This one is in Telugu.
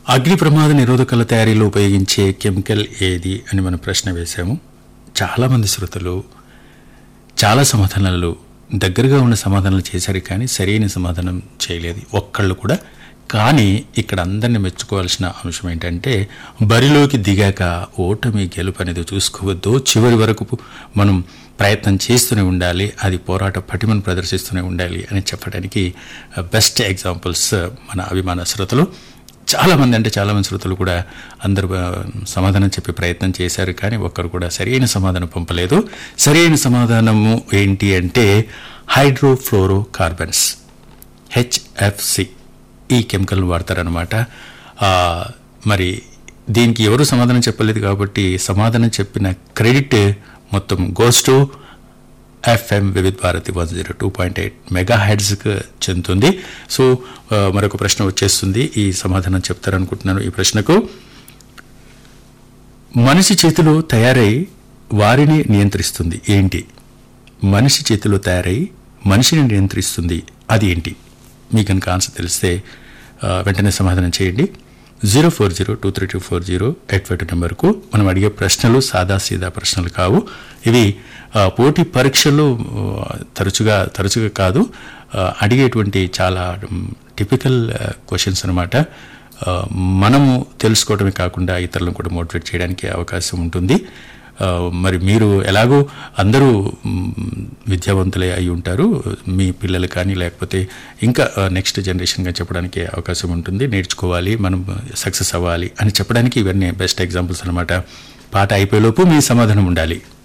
అగ్ని ప్రమాద నిరోధకాల తయారీలో ఉపయోగించే కెమికల్ ఏది అని మనం ప్రశ్న వేశాము చాలామంది శ్రోతలు చాలా సమాధానాలు దగ్గరగా ఉన్న సమాధానాలు చేశారు కానీ సరైన సమాధానం చేయలేదు ఒక్కళ్ళు కూడా కానీ ఇక్కడ అందరిని మెచ్చుకోవాల్సిన అంశం ఏంటంటే బరిలోకి దిగాక ఓటమి గెలుపు అనేది చూసుకోవద్దు చివరి వరకు మనం ప్రయత్నం చేస్తూనే ఉండాలి అది పోరాట పటిమను ప్రదర్శిస్తూనే ఉండాలి అని చెప్పడానికి బెస్ట్ ఎగ్జాంపుల్స్ మన అభిమాన శ్రోతలు చాలామంది అంటే చాలామంది శ్రోతలు కూడా అందరూ ఆ, సమాధానం చెప్పే ప్రయత్నం చేశారు కానీ ఒక్కరు కూడా సరైన సమాధానం పంపలేదు సరైన సమాధానము ఏంటి అంటే హైడ్రోఫ్లోరో కార్బన్స్ హెచ్ఎఫ్సి ఈ కెమికల్ వాడతారనమాట ఆ, మరి దీనికి ఎవరు సమాధానం చెప్పలేదు కాబట్టి సమాధానం చెప్పిన క్రెడిట్ మొత్తం goes to FM Vividh Bharati one zero two point eight mega హెడ్స్కి చెందుతుంది సో ఆ, మరొక ప్రశ్న వచ్చేస్తుంది ఈ సమాధానం చెప్తారనుకుంటున్నాను ఈ ప్రశ్నకు మనిషి చేతిలో తయారై వారిని నియంత్రిస్తుంది ఏంటి మనిషి చేతిలో తయారై మనిషిని నియంత్రిస్తుంది అది ఏంటి మీకు కనుక ఆన్సర్ తెలిస్తే ఆ, వెంటనే సమాధానం చేయండి zero four zero two three two four zero eight five two నెంబర్కు మనం అడిగే ప్రశ్నలు సాదా సీదా ప్రశ్నలు కావు ఇవి ఆ, పోటీ పరీక్షలు ఆ, తరచుగా తరచుగా కాదు ఆ, అడిగేటువంటి చాలా టిపికల్ క్వశ్చన్స్ అనమాట ఆ, మనము తెలుసుకోవడమే కాకుండా ఇతరులను కూడా మోటివేట్ చేయడానికి అవకాశం ఉంటుంది ఆ, మరి మీరు ఎలాగో అందరూ మ్, విద్యావంతులే అయి ఉంటారు మీ పిల్లలు కానీ లేకపోతే ఇంకా నెక్స్ట్ జనరేషన్గా చెప్పడానికి అవకాశం ఉంటుంది నేర్చుకోవాలి మనం సక్సెస్ అవ్వాలి అని చెప్పడానికి ఇవన్నీ బెస్ట్ ఎగ్జాంపుల్స్ అనమాట పాట అయిపోయేలోపు మీ సమాధానం ఉండాలి